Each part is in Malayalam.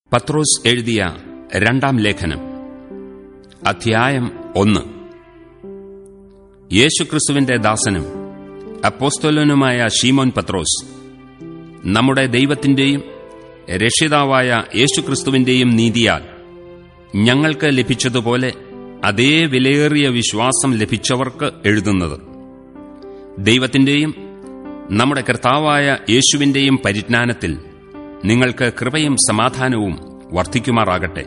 പത്രോസ് എഴുതിയ രണ്ടാം ലേഖനം അധ്യായം ഒന്ന് യേശുക്രിസ്തുവിന്റെ ദാസനും അപ്പോസ്തോലനുമായ ഷീമോൻ പത്രോസ് നമ്മുടെ ദൈവത്തിന്റെയും രക്ഷിതാവായ യേശുക്രിസ്തുവിന്റെയും നീതിയാൽ ഞങ്ങൾക്ക് ലഭിച്ചതുപോലെ അതേ വിലയേറിയ വിശ്വാസം ലഭിച്ചവർക്ക് എഴുതുന്നത് ദൈവത്തിന്റെയും നമ്മുടെ കർത്താവായ യേശുവിന്റെയും പരിജ്ഞാനത്തിൽ നിങ്ങൾക്ക് കൃപയും സമാധാനവും വർദ്ധിക്കുമാറാകട്ടെ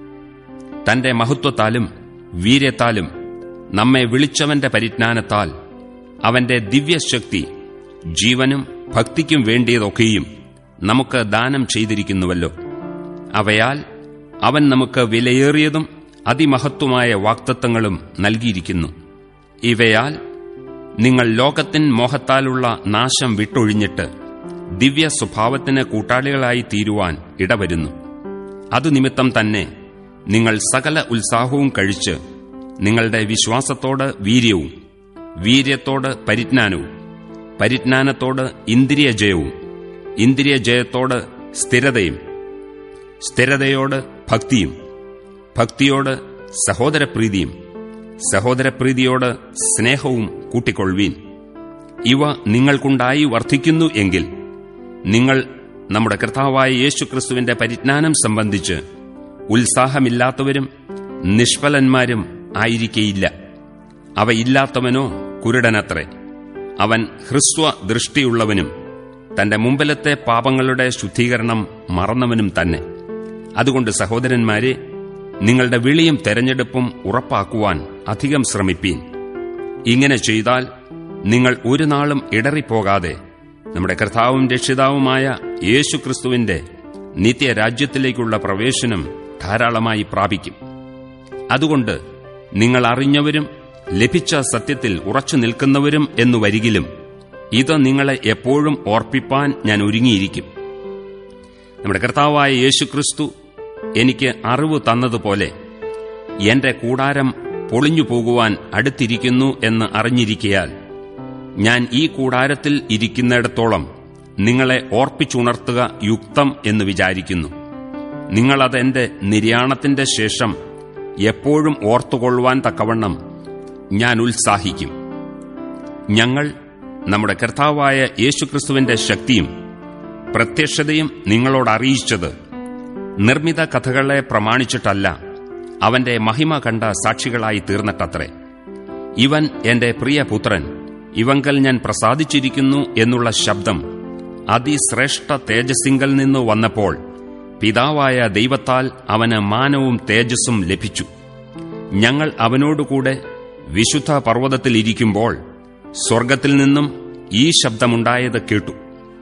തന്റെ മഹത്വത്താലും വീര്യത്താലും നമ്മെ വിളിച്ചവന്റെ പരിജ്ഞാനത്താൽ അവന്റെ ദിവ്യശക്തി ജീവനും ഭക്തിക്കും വേണ്ടിയതൊക്കെയും നമുക്ക് ദാനം ചെയ്തിരിക്കുന്നുവല്ലോ അവയാൽ അവൻ നമുക്ക് വിലയേറിയതും അതിമഹത്വമായ വാക്തത്വങ്ങളും നൽകിയിരിക്കുന്നു ഇവയാൽ നിങ്ങൾ ലോകത്തിൻ മോഹത്താലുള്ള നാശം വിട്ടൊഴിഞ്ഞിട്ട് ദിവ്യ സ്വഭാവത്തിന് കൂട്ടാളികളായി തീരുവാൻ ഇടവരുന്നു അതു നിമിത്തം തന്നെ നിങ്ങൾ സകല ഉത്സാഹവും കഴിച്ച് നിങ്ങളുടെ വിശ്വാസത്തോട് വീര്യവും വീര്യത്തോട് പരിജ്ഞാനവും പരിജ്ഞാനത്തോട് ഇന്ദ്രിയജയവും ഇന്ദ്രിയജയത്തോട് സ്ഥിരതയും സ്ഥിരതയോട് ഭക്തിയും ഭക്തിയോട് സഹോദരപ്രീതിയും സഹോദരപ്രീതിയോട് സ്നേഹവും കൂട്ടിക്കൊള്ളുവീൻ ഇവ നിങ്ങൾക്കുണ്ടായി വർദ്ധിക്കുന്നു എങ്കിൽ നിങ്ങൾ നമ്മുടെ കർത്താവായ യേശുക്രിസ്തുവിന്റെ പരിജ്ഞാനം സംബന്ധിച്ച് ഉത്സാഹമില്ലാത്തവരും നിഷ്ഫലന്മാരും ആയിരിക്കേയില്ല അവയില്ലാത്തവനോ കുരുടനത്രേ അവൻ ഹ്രസ്വ ദൃഷ്ടിയുള്ളവനും തന്റെ മുമ്പിലത്തെ പാപങ്ങളുടെ ശുദ്ധീകരണം മറന്നവനും തന്നെ അതുകൊണ്ട് സഹോദരന്മാരെ നിങ്ങളുടെ വിളിയും തെരഞ്ഞെടുപ്പും ഉറപ്പാക്കുവാൻ അധികം ശ്രമിപ്പീൻ ഇങ്ങനെ ചെയ്താൽ നിങ്ങൾ ഒരു നാളും ഇടറിപ്പോകാതെ നമ്മുടെ കർത്താവും രക്ഷിതാവുമായ യേശുക്രിസ്തുവിന്റെ നിത്യരാജ്യത്തിലേക്കുള്ള പ്രവേശനം ധാരാളമായി പ്രാപിക്കും അതുകൊണ്ട് നിങ്ങൾ അറിഞ്ഞവരും ലഭിച്ച സത്യത്തിൽ ഉറച്ചു നിൽക്കുന്നവരും എന്നു വരികിലും ഇത് നിങ്ങളെ എപ്പോഴും ഓർപ്പിപ്പാൻ ഞാൻ ഒരുങ്ങിയിരിക്കും നമ്മുടെ കർത്താവായ യേശുക്രിസ്തു എനിക്ക് അറിവ് തന്നതുപോലെ എന്റെ കൂടാരം പൊളിഞ്ഞു പോകുവാൻ അടുത്തിരിക്കുന്നു എന്ന് അറിഞ്ഞിരിക്കയാൽ ഞാൻ ഈ കൂടാരത്തിൽ ഇരിക്കുന്നിടത്തോളം നിങ്ങളെ ഓർപ്പിച്ചുണർത്തുക യുക്തം എന്ന് വിചാരിക്കുന്നു നിങ്ങളതെന്റെ നിര്യാണത്തിന്റെ ശേഷം എപ്പോഴും ഓർത്തുകൊള്ളുവാൻ തക്കവണ്ണം ഞാൻ ഉത്സാഹിക്കും ഞങ്ങൾ നമ്മുടെ കർത്താവായ യേശുക്രിസ്തുവിന്റെ ശക്തിയും പ്രത്യക്ഷതയും നിങ്ങളോട് അറിയിച്ചത് നിർമ്മിത കഥകളെ പ്രമാണിച്ചിട്ടല്ല അവന്റെ മഹിമ കണ്ട സാക്ഷികളായി തീർന്നിട്ടത്രേ ഇവൻ എന്റെ പ്രിയപുത്രൻ ഇവങ്കൽ ഞാൻ പ്രസാദിച്ചിരിക്കുന്നു എന്നുള്ള ശബ്ദം അതിശ്രേഷ്ഠ തേജസ്സിങ്കൽ നിന്ന് വന്നപ്പോൾ പിതാവായ ദൈവത്താൽ അവന് മാനവും തേജസ്സും ലഭിച്ചു ഞങ്ങൾ അവനോടുകൂടെ വിശുദ്ധ പർവ്വതത്തിലിരിക്കുമ്പോൾ സ്വർഗത്തിൽ നിന്നും ഈ ശബ്ദമുണ്ടായത് കേട്ടു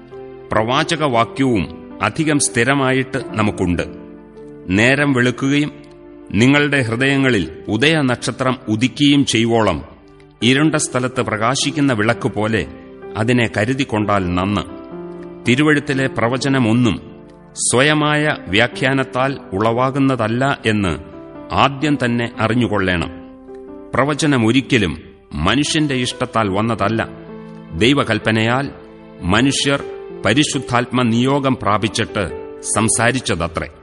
പ്രവാചകവാക്യവും അധികം സ്ഥിരമായിട്ട് നമുക്കുണ്ട് നേരം വെളുക്കുകയും നിങ്ങളുടെ ഹൃദയങ്ങളിൽ ഉദയനക്ഷത്രം ഉദിക്കുകയും ചെയ്യുവോളം ഇരുണ്ട സ്ഥലത്ത് പ്രകാശിക്കുന്ന വിളക്ക് പോലെ അതിനെ കരുതിക്കൊണ്ടാൽ നന്ന് തിരുവഴുത്തിലെ പ്രവചനമൊന്നും സ്വയമായ വ്യാഖ്യാനത്താൽ ഉളവാകുന്നതല്ല എന്ന് ആദ്യം തന്നെ അറിഞ്ഞുകൊള്ളേണം പ്രവചനമൊരിക്കലും മനുഷ്യന്റെ ഇഷ്ടത്താൽ വന്നതല്ല ദൈവകൽപ്പനയാൽ മനുഷ്യർ പരിശുദ്ധാത്മ നിയോഗം പ്രാപിച്ചിട്ട് സംസാരിച്ചതത്രേ